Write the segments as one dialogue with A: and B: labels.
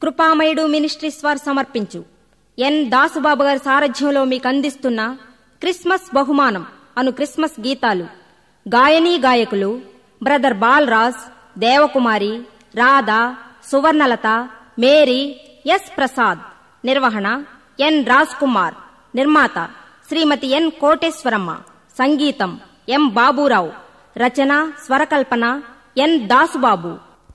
A: కృపామయుడు ministries వారు సమర్పించు ఎన్ దాసుబాబు గారి సారథ్యంలో మీకు అందిస్తున్న క్రిస్మస్ బహుమానం అను క్రిస్మస్ గీతాలు గాయనీ గాయకులు brother Balaraj Devakumari Radha Suvarnalatha Mary S Prasad నిర్వహణ ఎన్ రాజ్ కుమార్ నిర్మాత శ్రీమతి ఎన్ కోటేశ్వరమ్మ సంగీతం ఎం బాబూరావు రచన స్వరకల్పన N Dasubabu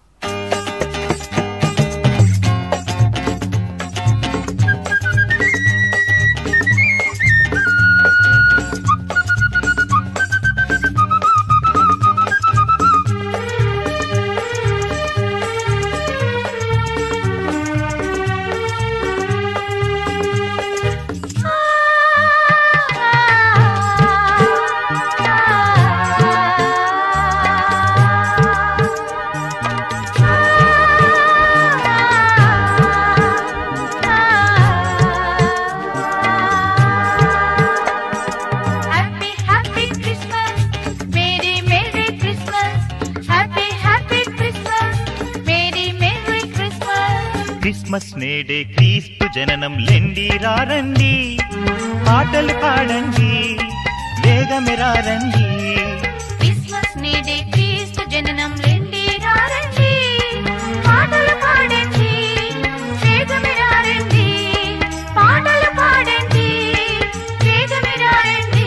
B: Happy, happy Christmas. Merry, Merry Christmas. Happy, happy Christmas. Merry, Merry Christmas.
C: Christmas నేడే క్రీస్తు జననం లెండి రారండి పాటలు పాడండి వేగమెరారండి
B: క్రిస్మస్ నేడే క్రీస్తు జననం లెండి రారండి పాటలు పాడండి వేగమిరారండి పాటలు పాడండి వేగమిరారండి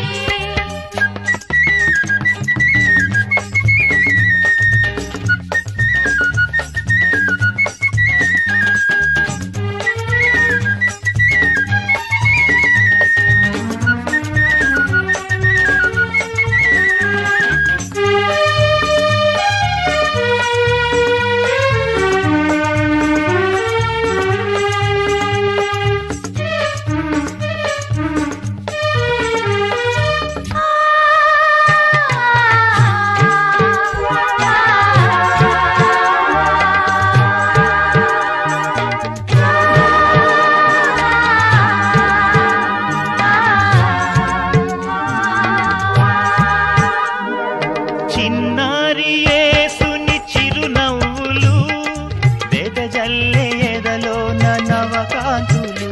C: చిన్నారి యేసుని చిరునవ్వులు వెదజల్లే ఎదలో నవకాంతులు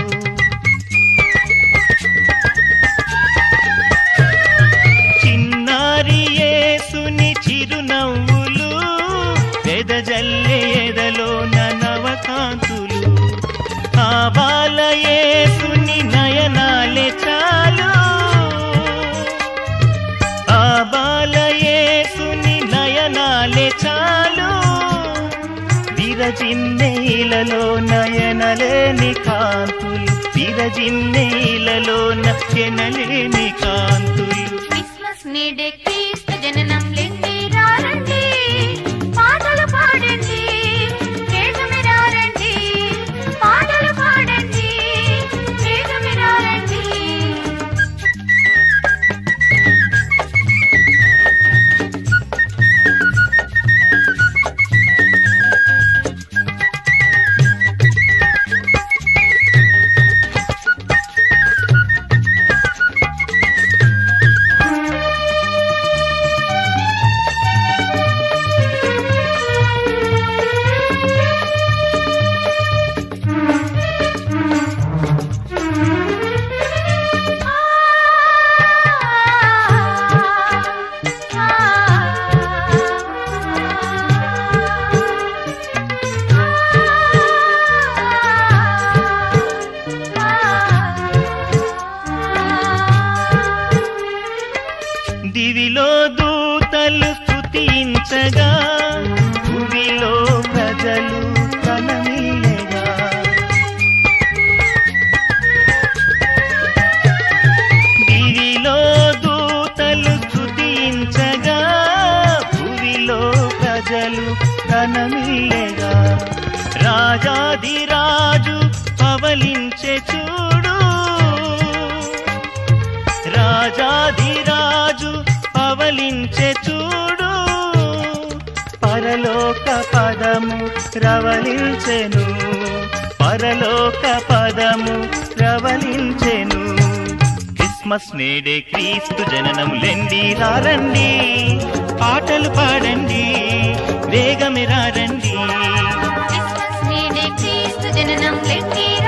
C: చిన్నారి యేసుని చిరునవ్వులు వెదజల్లే ఎదలో నవకాంతులు ఆ బాల యేసుని నయనాలే చాలు ఆ బాలయేసుని నయనాలే చాలు విరజిన్నేలలో నయనలేని కాంతులు విరజిన్నేలలో నయనలేని కాంతులు
B: క్రిస్మస్ నేడే క్రీస్తు జననం లెండి రారండి పాటలు పాడండి వేగమిరారండి పాటలు పాడండి వేగమిరారండి
C: దివిలో దూతలు స్తుతించగా భూమిలో ప్రజలు కనమీయగా దివిలో దూతలు స్తుతించగా భూమిలో ప్రజలు కనమీయగా రాజాదిరాజు పవలించే చూడు రాజాధిరాజు పవలించే చూడు పరలోక పదము రవలించెను పరలోక పదము రవలించెను క్రిస్మస్ నేడే క్రీస్తు జననం లెండి రారండి పాటలు పాడండి వేగమిరారండి
B: క్రిస్మస్ నేడే క్రీస్తు జననం లెండి